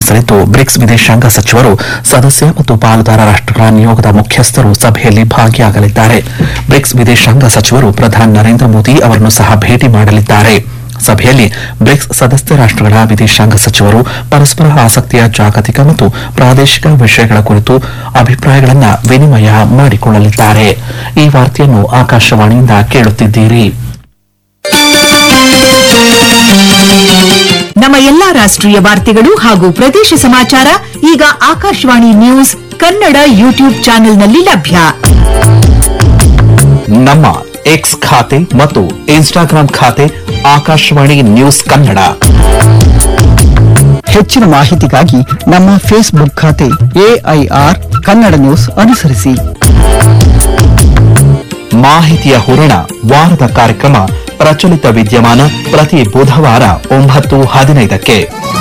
ನಡೆಸಲಿದ್ದು ಬ್ರಿಕ್ಸ್ ವಿದೇಶಾಂಗ ಸಚಿವರು ಸದಸ್ಯ ಮತ್ತು ಪಾಲುದಾರ ರಾಷ್ಟ್ರಗಳ ನಿಯೋಗದ ಮುಖ್ಯಸ್ಥರು ಸಭೆಯಲ್ಲಿ ಭಾಗಿಯಾಗಲಿದ್ದಾರೆ ಬ್ರಿಕ್ಸ್ ವಿದೇಶಾಂಗ ಸಚಿವರು ಪ್ರಧಾನಿ ನರೇಂದ್ರ ಮೋದಿ ಅವರನ್ನು ಸಹ ಭೇಟಿ ಮಾಡಲಿದ್ದಾರೆ ಸಭೆಯಲ್ಲಿ ಬ್ರಿಕ್ಸ್ ಸದಸ್ಯ ರಾಷ್ಟ್ರಗಳ ವಿದೇಶಾಂಗ ಸಚಿವರು ಪರಸ್ಪರ ಆಸಕ್ತಿಯ ಜಾಗತಿಕ ಮತ್ತು ಪ್ರಾದೇಶಿಕ ವಿಷಯಗಳ ಕುರಿತು ಅಭಿಪ್ರಾಯಗಳನ್ನು ವಿನಿಮಯ ಮಾಡಿಕೊಳ್ಳಲಿದ್ದಾರೆ ಈ ವಾರ್ತೆಯನ್ನು ಆಕಾಶವಾಣಿಯಿಂದ ಕೇಳುತ್ತಿದ್ದೀರಿ ನಮ್ಮ ಎಲ್ಲಾ ರಾಷ್ಟ್ರೀಯ ವಾರ್ತೆಗಳು ಹಾಗೂ ಪ್ರದೇಶ ಸಮಾಚಾರ ಈಗ ಆಕಾಶವಾಣಿ ನ್ಯೂಸ್ ಕನ್ನಡ ಯೂಟ್ಯೂಬ್ ಚಾನೆಲ್ನಲ್ಲಿ ಲಭ್ಯ ನಮ್ಮ ಎಕ್ಸ್ ಖಾತೆ ಮತ್ತು ಇನ್ಸ್ಟಾಗ್ರಾಂ ಖಾತೆ ಆಕಾಶವಾಣಿ ನ್ಯೂಸ್ ಕನ್ನಡ ಹೆಚ್ಚಿನ ಮಾಹಿತಿಗಾಗಿ ನಮ್ಮ ಫೇಸ್ಬುಕ್ ಖಾತೆ ಎಐಆರ್ ಕನ್ನಡ ನ್ಯೂಸ್ ಅನುಸರಿಸಿ ಮಾಹಿತಿಯ ಹೂರಣ ವಾರದ ಕಾರ್ಯಕ್ರಮ ಪ್ರಚಲಿತ ವಿದ್ಯಮಾನ ಪ್ರತಿ ಬುಧವಾರ ಒಂಬತ್ತು ಹದಿನೈದಕ್ಕೆ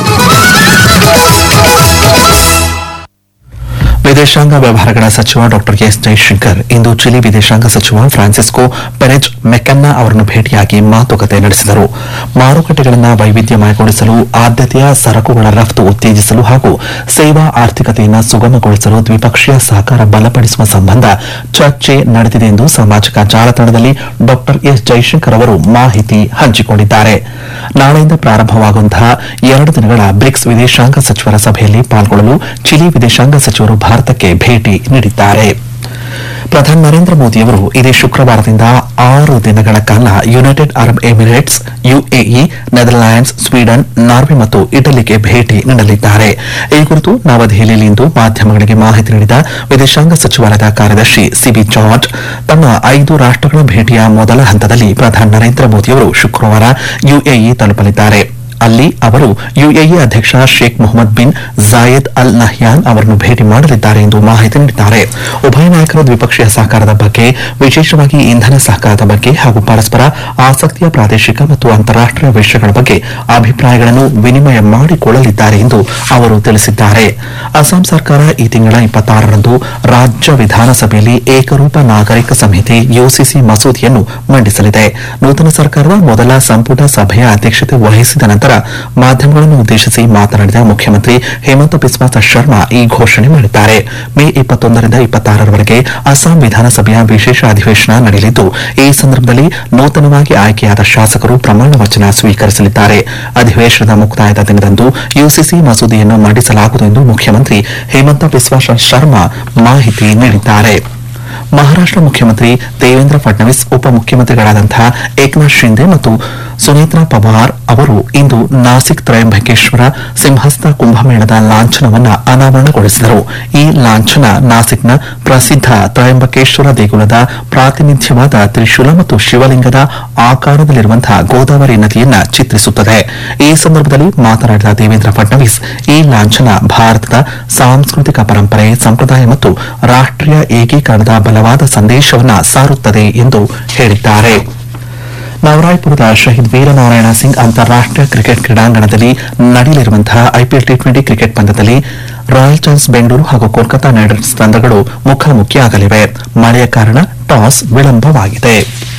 ವಿದೇಶಾಂಗ ವ್ಯವಹಾರಗಳ ಸಚಿವ ಡಾಕ್ಟರ್ ಎಸ್ ಜೈಶಂಕರ್ ಇಂದು ಚಿಲಿ ವಿದೇಶಾಂಗ ಸಚಿವ ಫ್ರಾನ್ಸಿಸ್ಕೋ ಪೆರೆಜ್ ಮೆಕನ್ನ ಅವರನ್ನು ಭೇಟಿಯಾಗಿ ಮಾತುಕತೆ ನಡೆಸಿದರು ಮಾರುಕಟ್ಟೆಗಳನ್ನು ವೈವಿಧ್ಯಮಯಗೊಳಿಸಲು ಆದ್ಯತೆಯ ಸರಕುಗಳ ರಫ್ತು ಉತ್ತೇಜಿಸಲು ಹಾಗೂ ಸೇವಾ ಆರ್ಥಿಕತೆಯನ್ನು ಸುಗಮಗೊಳಿಸಲು ದ್ವಿಪಕ್ಷೀಯ ಸಹಕಾರ ಬಲಪಡಿಸುವ ಸಂಬಂಧ ಚರ್ಚೆ ನಡೆದಿದೆ ಎಂದು ಸಾಮಾಜಿಕ ಜಾಲತಾಣದಲ್ಲಿ ಡಾಕ್ಟರ್ ಎಸ್ ಜೈಶಂಕರ್ ಅವರು ಮಾಹಿತಿ ಹಂಚಿಕೊಂಡಿದ್ದಾರೆ ನಾಳೆಯಿಂದ ಪ್ರಾರಂಭವಾಗುವಂತಹ ಎರಡು ದಿನಗಳ ಬ್ರಿಕ್ಸ್ ವಿದೇಶಾಂಗ ಸಚಿವರ ಸಭೆಯಲ್ಲಿ ಪಾಲ್ಗೊಳ್ಳಲು ಚಿಲಿ ವಿದೇಶಾಂಗ ಸಚಿವರು ಭಾರತಕ್ಕೆ ಭೇಟಿ ನೀಡಿದ್ದಾರೆ ಪ್ರಧಾನಿ ನರೇಂದ್ರ ಮೋದಿಯವರು ಇದೇ ಶುಕ್ರವಾರದಿಂದ ಆರು ದಿನಗಳ ಕಾಲ United Arab Emirates UAE Netherlands Sweden Norway ಮತ್ತು ಇಟಲಿಗೆ ಭೇಟಿ ನೀಡಲಿದ್ದಾರೆ ಈ ಕುರಿತು ನವದೆಹಲಿಯಲ್ಲಿಂದು ಮಾಧ್ಯಮಗಳಿಗೆ ಮಾಹಿತಿ ನೀಡಿದ ವಿದೇಶಾಂಗ ಸಚಿವಾಲಯದ ಕಾರ್ಯದರ್ಶಿ ಸಿಬಿ ಜಾರ್ಜ್ ತಮ್ಮ ಐದು ರಾಷ್ಟಗಳ ಭೇಟಿಯ ಮೊದಲ ಹಂತದಲ್ಲಿ ಪ್ರಧಾನಿ ನರೇಂದ್ರ ಮೋದಿಯವರು ಶುಕ್ರವಾರ ಯುಎಇ ತಲುಪಲಿದ್ದಾರೆ ಅಲ್ಲಿ ಅವರು ಯುಎಇ ಅಧ್ಯಕ್ಷ Sheikh Mohammed bin Zayed Al Nahyan ಅವರನ್ನು ಭೇಟಿ ಮಾಡಲಿದ್ದಾರೆ ಎಂದು ಮಾಹಿತಿ ನೀಡಿದ್ದಾರೆ ಉಭಯ ನಾಯಕರು ದ್ವಿಪಕ್ಷೀಯ ಸಹಕಾರದ ಬಗ್ಗೆ ವಿಶೇಷವಾಗಿ ಇಂಧನ ಸಹಕಾರದ ಬಗ್ಗೆ ಹಾಗೂ ಪರಸ್ಪರ ಆಸಕ್ತಿಯ ಪ್ರಾದೇಶಿಕ ಮತ್ತು ಅಂತಾರಾಷ್ಟೀಯ ವಿಷಯಗಳ ಬಗ್ಗೆ ಅಭಿಪ್ರಾಯಗಳನ್ನು ವಿನಿಮಯ ಮಾಡಿಕೊಳ್ಳಲಿದ್ದಾರೆ ಎಂದು ಅವರು ತಿಳಿಸಿದ್ದಾರೆ ಅಸ್ಸಾಂ ಸರ್ಕಾರ ಈ ತಿಂಗಳ ಇಪ್ಪತ್ತಾರರಂದು ರಾಜ್ಯ ವಿಧಾನಸಭೆಯಲ್ಲಿ ಏಕರೂಪ ನಾಗರಿಕ ಸಂಹಿತೆ ಯುಸಿಸಿ ಮಸೂದೆಯನ್ನು ಮಂಡಿಸಲಿದೆ ನೂತನ ಸರ್ಕಾರದ ಮೊದಲ ಸಂಪುಟ ಸಭೆಯ ಅಧ್ಯಕ್ಷತೆ ವಹಿಸಿದ ನಂತರ ಮಾಧ್ಯಮಗಳನ್ನು ಉದ್ದೇಶಿಸಿ ಮಾತನಾಡಿದ ಮುಖ್ಯಮಂತ್ರಿ ಹೇಮಂತ ಬಿಸ್ವಾ ಶರ್ಮಾ ಈ ಘೋಷಣೆ ಮಾಡಿದ್ದಾರೆ ಮೇ ಇಪ್ಪತ್ತೊಂದರಿಂದ ಇಪ್ಪತ್ತಾರರವರೆಗೆ ಅಸ್ಸಾಂ ವಿಧಾನಸಭೆಯ ವಿಶೇಷ ಅಧಿವೇಶನ ನಡೆಯಲಿದ್ದು ಈ ಸಂದರ್ಭದಲ್ಲಿ ನೂತನವಾಗಿ ಆಯ್ಕೆಯಾದ ಶಾಸಕರು ಪ್ರಮಾಣ ವಚನ ಸ್ವೀಕರಿಸಲಿದ್ದಾರೆ ಅಧಿವೇಶನದ ಮುಕ್ತಾಯದ ದಿನದಂದು ಯುಸಿಸಿ ಮಸೂದೆಯನ್ನು ಮಂಡಿಸಲಾಗುವುದು ಎಂದು ಮುಖ್ಯಮಂತ್ರಿ ಹೇಮಂತ ಬಿಸ್ವಾ ಶರ್ಮಾ ಮಾಹಿತಿ ನೀಡಿದ್ದಾರೆ ಮಹಾರಾಷ್ಟ್ರ ಮುಖ್ಯಮಂತ್ರಿ ದೇವೇಂದ್ರ ಫಡ್ನವೀಸ್ ಉಪಮುಖ್ಯಮಂತ್ರಿಗಳಾದಂತಹ ಏಕನಾಥ್ ಶಿಂದೆ ಮತ್ತು ಸುನೇತ್ರಾ ಪವಾರ್ ಅವರು ಇಂದು ನಾಸಿಕ್ ತ್ರಯಂಬಕೇಶ್ವರ ಸಿಂಹಸ್ಥ ಕುಂಭಮೇಳದ ಲಾಂಛನವನ್ನು ಅನಾವರಣಗೊಳಿಸಿದರು ಈ ಲಾಂಛನ ನಾಸಿಕ್ನ ಪ್ರಸಿದ್ಧ ತ್ರಯಂಬಕೇಶ್ವರ ದೇಗುಲದ ಪ್ರಾತಿನಿಧ್ಯವಾದ ತ್ರಿಶೂಲ ಮತ್ತು ಶಿವಲಿಂಗದ ಆಕಾರದಲ್ಲಿರುವಂತಹ ಗೋದಾವರಿ ನದಿಯನ್ನ ಚಿತ್ರಿಸುತ್ತದೆ ಈ ಸಂದರ್ಭದಲ್ಲಿ ಮಾತನಾಡಿದ ದೇವೇಂದ್ರ ಫಡ್ನವೀಸ್ ಈ ಲಾಂಛನ ಭಾರತದ ಸಾಂಸ್ಕೃತಿಕ ಪರಂಪರೆ ಸಂಪ್ರದಾಯ ಮತ್ತು ರಾಷ್ಟ್ರೀಯ ಏಕೀಕರಣದ ಬಲವಾದ ಸಂದೇಶವನ್ನ ಸಾರುತ್ತದೆ ಎಂದು ಹೇಳಿದ್ದಾರೆ ನವರಾಯ್ಪುರದ ಶಹೀದ್ ವೀರನಾರಾಯಣ ಸಿಂಗ್ ಅಂತಾರಾಷ್ಟೀಯ ಕ್ರಿಕೆಟ್ ಕ್ರೀಡಾಂಗಣದಲ್ಲಿ ನಡೆಯಲಿರುವಂತಹ ಐಪಿಎಲ್ ಟಿ ಟ್ವೆಂಟಿ ಕ್ರಿಕೆಟ್ ಪಂದ್ಯದಲ್ಲಿ ರಾಯಲ್ ಚಾನ್ಸ್ ಬೆಂಗಳೂರು ಹಾಗೂ ಕೋಲ್ಕತಾ ನೈಟ್ ರೈಡರ್ಸ್ ತಂಡಗಳು ಮುಖಾಮುಖಿಯಾಗಲಿವೆ ಮಳೆಯ ಕಾರಣ ಟಾಸ್ ವಿಳಂಬವಾಗಿದೆ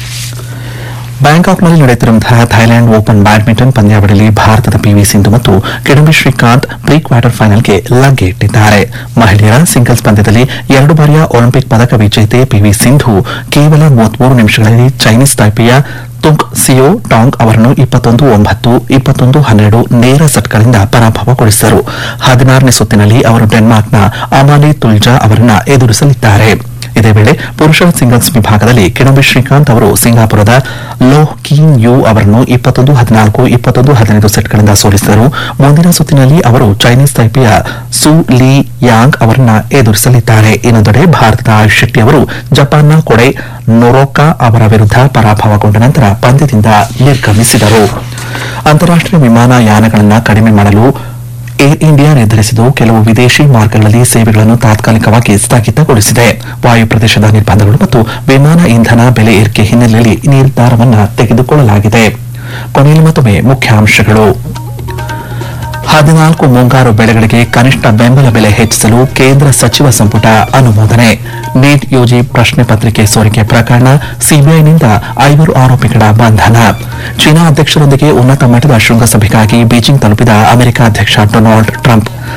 ಬ್ಯಾಂಕಾಕ್ನಲ್ಲಿ ನಡೆಯುತ್ತಿರುವಂತಹ ಥೈಲ್ಯಾಂಡ್ ಓಪನ್ ಬ್ಯಾಡ್ಮಿಂಟನ್ ಪಂದ್ಯಾವಳಿಯಲ್ಲಿ ಭಾರತದ ಪಿವಿ ಸಿಂಧು ಮತ್ತು ಕಿಡಂಬಿ ಶ್ರೀಕಾಂತ್ ಪ್ರೀ ಕ್ವಾರ್ಟರ್ ಫೈನಲ್ಗೆ ಲಗ್ಗೆ ಇಟ್ಟಿದ್ದಾರೆ ಮಹಿಳೆಯರ ಸಿಂಗಲ್ಸ್ ಪಂದ್ಯದಲ್ಲಿ ಎರಡು ಬಾರಿಯ ಒಲಿಂಪಿಕ್ ಪದಕ ವಿಜೇತೆ ಪಿವಿ ಸಿಂಧು ಕೇವಲ ಮೂವತ್ಮೂರು ನಿಮಿಷಗಳಲ್ಲಿ ಚೈನೀಸ್ ತೈಪೆಯ ತುಂಗ್ ಸಿಯೋ ಟಾಂಗ್ ಅವರನ್ನು ಇಪ್ಪತ್ತೊಂದು ಒಂಬತ್ತು ಇಪ್ಪತ್ತೊಂದು ಹನ್ನೆರಡು ನೇರ ಸೆಟ್ಗಳಿಂದ ಪರಾಭವಗೊಳಿಸಿದರು ಹದಿನಾರನೇ ಸುತ್ತಿನಲ್ಲಿ ಅವರು ಡೆನ್ಮಾರ್ಕ್ನ ಅಮಾಲಿ ತುಲ್ಜಾ ಅವರನ್ನ ಎದುರಿಸಲಿದ್ದಾರೆ ಇದೇ ವೇಳೆ ಪುರುಷರ ಸಿಂಗಲ್ಸ್ ವಿಭಾಗದಲ್ಲಿ ಕಿಡಂಬಿ ಶ್ರೀಕಾಂತ್ ಅವರು ಸಿಂಗಾಪುರದ ಲೋಹ್ ಕೀನ್ ಯು ಅವರನ್ನು ಇಪ್ಪತ್ತೊಂದು ಹದಿನಾಲ್ಕು ಇಪ್ಪತ್ತೊಂದು ಹದಿನೈದು ಸೆಟ್ಗಳಿಂದ ಸೋಲಿಸಿದರು ಮುಂದಿನ ಸುತ್ತಿನಲ್ಲಿ ಅವರು ಚೈನೀಸ್ ತೈಪೆಯ ಸು ಲೀ ಯಾಂಗ್ ಅವರನ್ನ ಎದುರಿಸಲಿದ್ದಾರೆ ಇನ್ನೊಂದೆಡೆ ಭಾರತದ ಆಯುಷ್ ಶೆಟ್ಟಿ ಅವರು ಜಪಾನ್ನ ಕೊಡೆ ನೊರೋಕಾ ಅವರ ವಿರುದ್ಧ ಪರಾಭವಗೊಂಡ ನಂತರ ಪಂದ್ಯದಿಂದ ನಿರ್ಗಮಿಸಿದರು ಅಂತಾರಾಷ್ಟೀಯ ವಿಮಾನಯಾನಗಳನ್ನು ಕಡಿಮೆ ಮಾಡಲು ಏರ್ ಇಂಡಿಯಾ ನಿರ್ಧರಿಸಿದ್ದು ಕೆಲವು ವಿದೇಶಿ ಮಾರ್ಗಗಳಲ್ಲಿ ಸೇವೆಗಳನ್ನು ತಾತ್ಕಾಲಿಕವಾಗಿ ಸ್ಥಗಿತಗೊಳಿಸಿದೆ ವಾಯು ಪ್ರದೇಶದ ನಿರ್ಬಂಧಗಳು ಮತ್ತು ವಿಮಾನ ಇಂಧನ ಬೆಲೆ ಏರಿಕೆ ಹಿನ್ನೆಲೆಯಲ್ಲಿ ಈ ನಿರ್ಧಾರವನ್ನು ತೆಗೆದುಕೊಳ್ಳಲಾಗಿದೆ ಕೊನೆಯಲ್ಲಿ ಮತ್ತೊಮ್ಮೆ ಮುಖ್ಯಾಂಶಗಳು ಹದಿನಾಲ್ಕು ಮುಂಗಾರು ಬೆಳೆಗಳಿಗೆ ಕನಿಷ್ಠ ಬೆಂಬಲ ಬೆಲೆ ಹೆಚ್ಚಿಸಲು ಕೇಂದ್ರ ಸಚಿವ ಸಂಪುಟ ಅನುಮೋದನೆ ನೀಟ್ ಯುಜಿ ಪ್ರಶ್ನೆ ಪತ್ರಿಕೆ ಸೋರಿಕೆ ಪ್ರಕರಣ ಸಿಬಿಐನಿಂದ ಐವರು ಆರೋಪಿಗಳ ಬಂಧನ ಚೀನಾ ಅಧ್ಯಕ್ಷರೊಂದಿಗೆ ಉನ್ನತ ಮಟ್ಟದ ಶೃಂಗಸಭೆಗಾಗಿ ಬೀಜಿಂಗ್ ತಲುಪಿದ ಅಮೆರಿಕ ಅಧ್ಯಕ್ಷ ಡೊನಾಲ್ಡ್ ಟ್ರಂಪ್